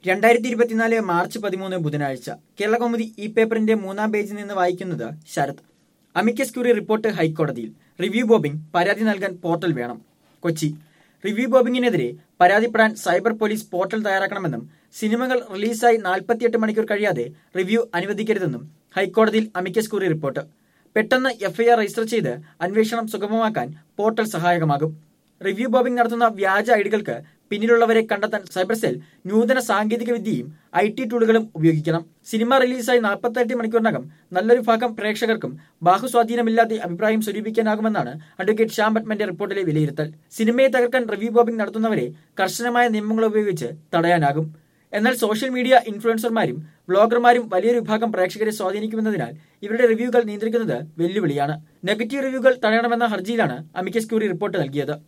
രണ്ടായിരത്തി ഇരുപത്തിനാല് മാർച്ച് പതിമൂന്ന് ബുധനാഴ്ച കേരള കൗമുദി ഈ പേപ്പറിന്റെ മൂന്നാം പേജിൽ നിന്ന് വായിക്കുന്നത് ശരത് അമിക്കസ് ക്യൂറി റിപ്പോർട്ട് ഹൈക്കോടതിയിൽ റിവ്യൂ ബോബിംഗ് പരാതി നൽകാൻ പോർട്ടൽ വേണം കൊച്ചി റിവ്യൂ ബോബിംഗിനെതിരെ പരാതിപ്പെടാൻ സൈബർ പോലീസ് പോർട്ടൽ തയ്യാറാക്കണമെന്നും സിനിമകൾ റിലീസായി നാൽപ്പത്തിയെട്ട് മണിക്കൂർ കഴിയാതെ റിവ്യൂ അനുവദിക്കരുതെന്നും ഹൈക്കോടതിയിൽ അമിക്കസ് ക്യൂറി റിപ്പോർട്ട് പെട്ടെന്ന് എഫ്ഐആർ രജിസ്റ്റർ ചെയ്ത് അന്വേഷണം സുഗമമാക്കാൻ പോർട്ടൽ സഹായകമാകും റിവ്യൂ ബോബിംഗ് നടത്തുന്ന വ്യാജ ഐഡികൾക്ക് പിന്നിലുള്ളവരെ കണ്ടെത്താൻ സൈബർ സെൽ നൂതന സാങ്കേതിക വിദ്യയും ഐ ടി ടൂളുകളും ഉപയോഗിക്കണം സിനിമ റിലീസായി നാൽപ്പത്തെട്ട് മണിക്കൂറിനകം നല്ലൊരു ഭാഗം പ്രേക്ഷകർക്കും ബാഹുസ്വാധീനമില്ലാതെ അഭിപ്രായം സ്വരൂപിക്കാനാകുമെന്നാണ് അഡ്വക്കേറ്റ് ശ്യാം ഭട്ട്മന്റെ റിപ്പോർട്ടിലെ വിലയിരുത്തൽ സിനിമയെ തകർക്കാൻ റിവ്യൂ ബോബിംഗ് നടത്തുന്നവരെ കർശനമായ നിയമങ്ങൾ ഉപയോഗിച്ച് തടയാനാകും എന്നാൽ സോഷ്യൽ മീഡിയ ഇൻഫ്ലുവൻസർമാരും വ്ളോഗർമാരും വലിയൊരു വിഭാഗം പ്രേക്ഷകരെ സ്വാധീനിക്കുമെന്നതിനാൽ ഇവരുടെ റിവ്യൂകൾ നിയന്ത്രിക്കുന്നത് വെല്ലുവിളിയാണ് നെഗറ്റീവ് റിവ്യൂകൾ തടയണമെന്ന ഹർജിയിലാണ് അമിക്കസ് ക്യൂറി റിപ്പോർട്ട് നൽകിയത്